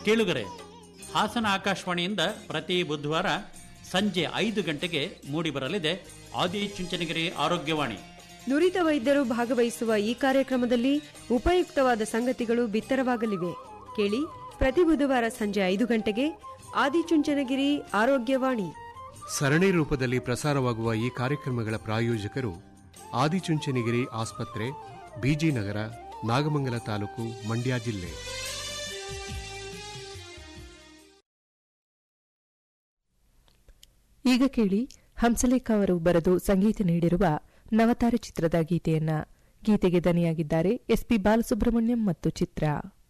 ಕೇಳುಗರೆ ಹಾಸನ ಆಕಾಶವಾಣಿಯಿಂದ ಪ್ರತಿ ಬುಧವಾರ ಸಂಜೆ ಐದು ಗಂಟೆಗೆ ಮೂಡಿಬರಲಿದೆ ಆದಿಚುಂಚನಗಿರಿ ಆರೋಗ್ಯವಾಣಿ ನುರಿತ ವೈದ್ಯರು ಭಾಗವಹಿಸುವ ಈ ಕಾರ್ಯಕ್ರಮದಲ್ಲಿ ಉಪಯುಕ್ತವಾದ ಸಂಗತಿಗಳು ಬಿತ್ತರವಾಗಲಿವೆ ಕೇಳಿ ಪ್ರತಿ ಬುಧವಾರ ಸಂಜೆ ಐದು ಗಂಟೆಗೆ ಆದಿಚುಂಚನಗಿರಿ ಆರೋಗ್ಯವಾಣಿ ಸರಣಿ ರೂಪದಲ್ಲಿ ಪ್ರಸಾರವಾಗುವ ಈ ಕಾರ್ಯಕ್ರಮಗಳ ಪ್ರಾಯೋಜಕರು ಆದಿಚುಂಚನಗಿರಿ ಆಸ್ಪತ್ರೆ ಬಿಜಿ ನಗರ ನಾಗಮಂಗಲ ತಾಲೂಕು ಮಂಡ್ಯ ಜಿಲ್ಲೆ ಈಗ ಕೇಳಿ ಹಂಸಲೇಖ ಅವರು ಬರೆದು ಸಂಗೀತ ನೀಡಿರುವ ನವತಾರೆ ಚಿತ್ರದ ಗೀತೆಯನ್ನ ಗೀತೆಗೆ ದನಿಯಾಗಿದ್ದಾರೆ ಎಸ್ಪಿ ಬಾಲಸುಬ್ರಹ್ಮಣ್ಯಂ ಮತ್ತು ಚಿತ್ರ